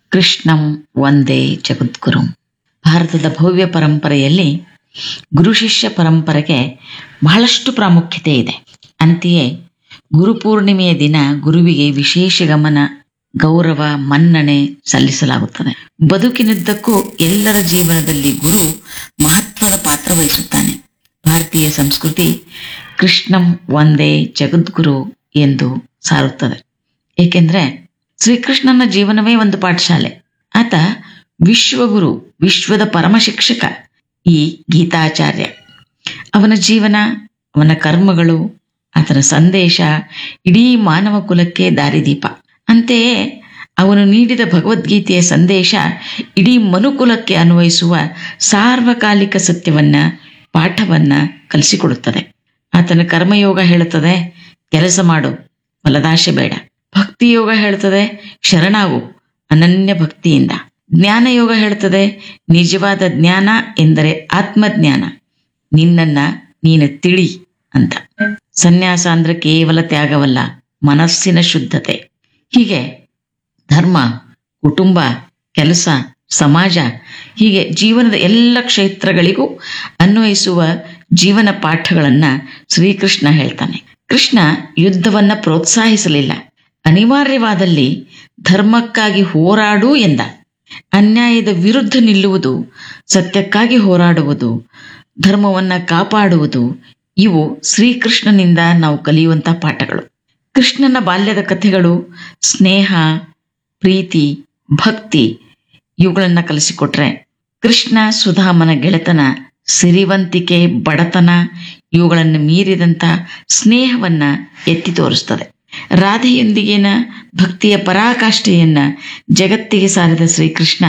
ಕೃಷ್ಣಂ ಒಂದೇ ಜಗದ್ಗುರು ಭಾರತದ ಭವ್ಯ ಪರಂಪರೆಯಲ್ಲಿ ಗುರು ಶಿಷ್ಯ ಪರಂಪರೆಗೆ ಬಹಳಷ್ಟು ಪ್ರಾಮುಖ್ಯತೆ ಇದೆ ಅಂತೆಯೇ ಗುರುಪೂರ್ಣಿಮೆಯ ದಿನ ಗುರುವಿಗೆ ವಿಶೇಷ ಗಮನ ಗೌರವ ಮನ್ನಣೆ ಸಲ್ಲಿಸಲಾಗುತ್ತದೆ ಬದುಕಿನುದ್ದಕ್ಕೂ ಎಲ್ಲರ ಜೀವನದಲ್ಲಿ ಗುರು ಮಹತ್ವದ ಪಾತ್ರ ವಹಿಸುತ್ತಾನೆ ಭಾರತೀಯ ಸಂಸ್ಕೃತಿ ಕೃಷ್ಣಂ ಒಂದೇ ಜಗದ್ಗುರು ಎಂದು ಸಾರುತ್ತದೆ ಏಕೆಂದ್ರೆ ಶ್ರೀಕೃಷ್ಣನ ಜೀವನವೇ ಒಂದು ಪಾಠಶಾಲೆ ಆತ ವಿಶ್ವಗುರು ವಿಶ್ವದ ಪರಮ ಶಿಕ್ಷಕ ಈ ಗೀತಾಚಾರ್ಯ ಅವನ ಜೀವನ ಅವನ ಕರ್ಮಗಳು ಆತನ ಸಂದೇಶ ಇಡೀ ಮಾನವ ಕುಲಕ್ಕೆ ದಾರಿದೀಪ ಅಂತೆಯೇ ಅವನು ನೀಡಿದ ಭಗವದ್ಗೀತೆಯ ಸಂದೇಶ ಇಡೀ ಮನುಕುಲಕ್ಕೆ ಅನ್ವಯಿಸುವ ಸಾರ್ವಕಾಲಿಕ ಸತ್ಯವನ್ನ ಪಾಠವನ್ನ ಕಲಿಸಿಕೊಡುತ್ತದೆ ಆತನ ಕರ್ಮಯೋಗ ಹೇಳುತ್ತದೆ ಕೆಲಸ ಮಾಡು ಫಲದಾಶೆ ಬೇಡ ಭಕ್ತಿ ಯೋಗ ಹೇಳ್ತದೆ ಶರಣಾಗು ಅನನ್ಯ ಭಕ್ತಿಯಿಂದ ಜ್ಞಾನ ಯೋಗ ಹೇಳ್ತದೆ ನಿಜವಾದ ಜ್ಞಾನ ಎಂದರೆ ಆತ್ಮಜ್ಞಾನ ನಿನ್ನನ್ನ ನೀನು ತಿಳಿ ಅಂತ ಸನ್ಯಾಸ ಅಂದ್ರೆ ಕೇವಲ ತ್ಯಾಗವಲ್ಲ ಮನಸ್ಸಿನ ಶುದ್ಧತೆ ಹೀಗೆ ಧರ್ಮ ಕುಟುಂಬ ಕೆಲಸ ಸಮಾಜ ಹೀಗೆ ಜೀವನದ ಎಲ್ಲ ಕ್ಷೇತ್ರಗಳಿಗೂ ಅನ್ವಯಿಸುವ ಜೀವನ ಪಾಠಗಳನ್ನ ಶ್ರೀಕೃಷ್ಣ ಹೇಳ್ತಾನೆ ಕೃಷ್ಣ ಯುದ್ಧವನ್ನ ಪ್ರೋತ್ಸಾಹಿಸಲಿಲ್ಲ ಅನಿವಾರ್ಯವಾದಲ್ಲಿ ಧರ್ಮಕ್ಕಾಗಿ ಹೋರಾಡು ಎಂದ ಅನ್ಯಾಯದ ವಿರುದ್ಧ ನಿಲ್ಲುವುದು ಸತ್ಯಕ್ಕಾಗಿ ಹೋರಾಡುವುದು ಧರ್ಮವನ್ನ ಕಾಪಾಡುವುದು ಇವು ಶ್ರೀಕೃಷ್ಣನಿಂದ ನಾವು ಕಲಿಯುವಂತ ಪಾಠಗಳು ಕೃಷ್ಣನ ಬಾಲ್ಯದ ಕಥೆಗಳು ಸ್ನೇಹ ಪ್ರೀತಿ ಭಕ್ತಿ ಇವುಗಳನ್ನ ಕಲಿಸಿಕೊಟ್ರೆ ಕೃಷ್ಣ ಸುಧಾಮನ ಗೆಳೆತನ ಸಿರಿವಂತಿಕೆ ಬಡತನ ಇವುಗಳನ್ನು ಮೀರಿದಂತ ಸ್ನೇಹವನ್ನ ಎತ್ತಿ ತೋರಿಸ್ತದೆ ರಾಧೆಯೊಂದಿಗಿನ ಭಕ್ತಿಯ ಪರಾಕಾಷ್ಠೆಯನ್ನ ಜಗತ್ತಿಗೆ ಸಾರಿದ ಶ್ರೀಕೃಷ್ಣ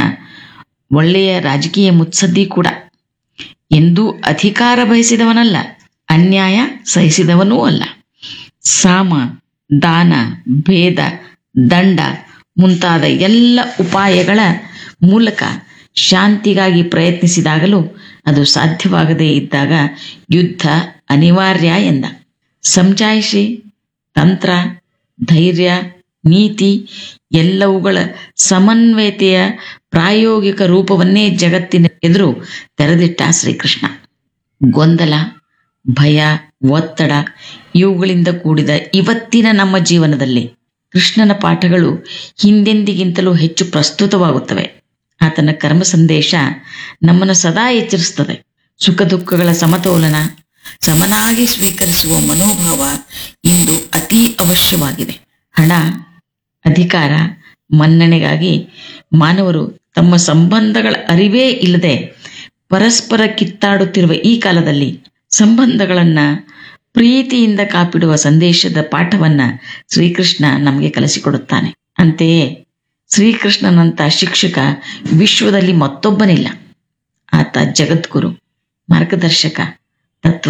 ಒಳ್ಳೆಯ ರಾಜಕೀಯ ಮುತ್ಸದ್ದಿ ಕೂಡ ಎಂದೂ ಅಧಿಕಾರ ಬಯಸಿದವನಲ್ಲ ಅನ್ಯಾಯ ಸಹಿಸಿದವನೂ ಅಲ್ಲ ಸಾಮ ದಾನ ಭೇದ ದಂಡ ಮುಂತಾದ ಎಲ್ಲ ಉಪಾಯಗಳ ಮೂಲಕ ಶಾಂತಿಗಾಗಿ ಪ್ರಯತ್ನಿಸಿದಾಗಲೂ ಅದು ಸಾಧ್ಯವಾಗದೇ ಇದ್ದಾಗ ಯುದ್ಧ ಅನಿವಾರ್ಯ ಎಂದ ಸಮಜಾಯಿಷಿ ತಂತ್ರ ಧೈರ್ಯ ನೀತಿ ಎಲ್ಲವುಗಳ ಸಮನ್ವಯತೆಯ ಪ್ರಾಯೋಗಿಕ ರೂಪವನ್ನೇ ಜಗತ್ತಿನ ಎದುರು ತೆರೆದಿಟ್ಟ ಶ್ರೀಕೃಷ್ಣ ಗೊಂದಲ ಭಯ ಒತ್ತಡ ಇವುಗಳಿಂದ ಕೂಡಿದ ಇವತ್ತಿನ ನಮ್ಮ ಜೀವನದಲ್ಲಿ ಕೃಷ್ಣನ ಪಾಠಗಳು ಹಿಂದೆಂದಿಗಿಂತಲೂ ಹೆಚ್ಚು ಪ್ರಸ್ತುತವಾಗುತ್ತವೆ ಆತನ ಕರ್ಮ ಸಂದೇಶ ನಮ್ಮನ್ನು ಸದಾ ಎಚ್ಚರಿಸ್ತದೆ ಸುಖ ದುಃಖಗಳ ಸಮತೋಲನ ಸಮನಾಗಿ ಸ್ವೀಕರಿಸುವ ಮನೋಭಾವ ಇಂದು ಅತಿ ಅವಶ್ಯವಾಗಿದೆ ಹಣ ಅಧಿಕಾರ ಮನ್ನಣೆಗಾಗಿ ಮಾನವರು ತಮ್ಮ ಸಂಬಂಧಗಳ ಅರಿವೇ ಇಲ್ಲದೆ ಪರಸ್ಪರ ಕಿತ್ತಾಡುತ್ತಿರುವ ಈ ಕಾಲದಲ್ಲಿ ಸಂಬಂಧಗಳನ್ನ ಪ್ರೀತಿಯಿಂದ ಕಾಪಿಡುವ ಸಂದೇಶದ ಪಾಠವನ್ನ ಶ್ರೀಕೃಷ್ಣ ನಮಗೆ ಕಲಿಸಿಕೊಡುತ್ತಾನೆ ಅಂತೆಯೇ ಶ್ರೀಕೃಷ್ಣನಂತ ಶಿಕ್ಷಕ ವಿಶ್ವದಲ್ಲಿ ಮತ್ತೊಬ್ಬನಿಲ್ಲ ಆತ ಜಗದ್ಗುರು ಮಾರ್ಗದರ್ಶಕ ತತ್ವ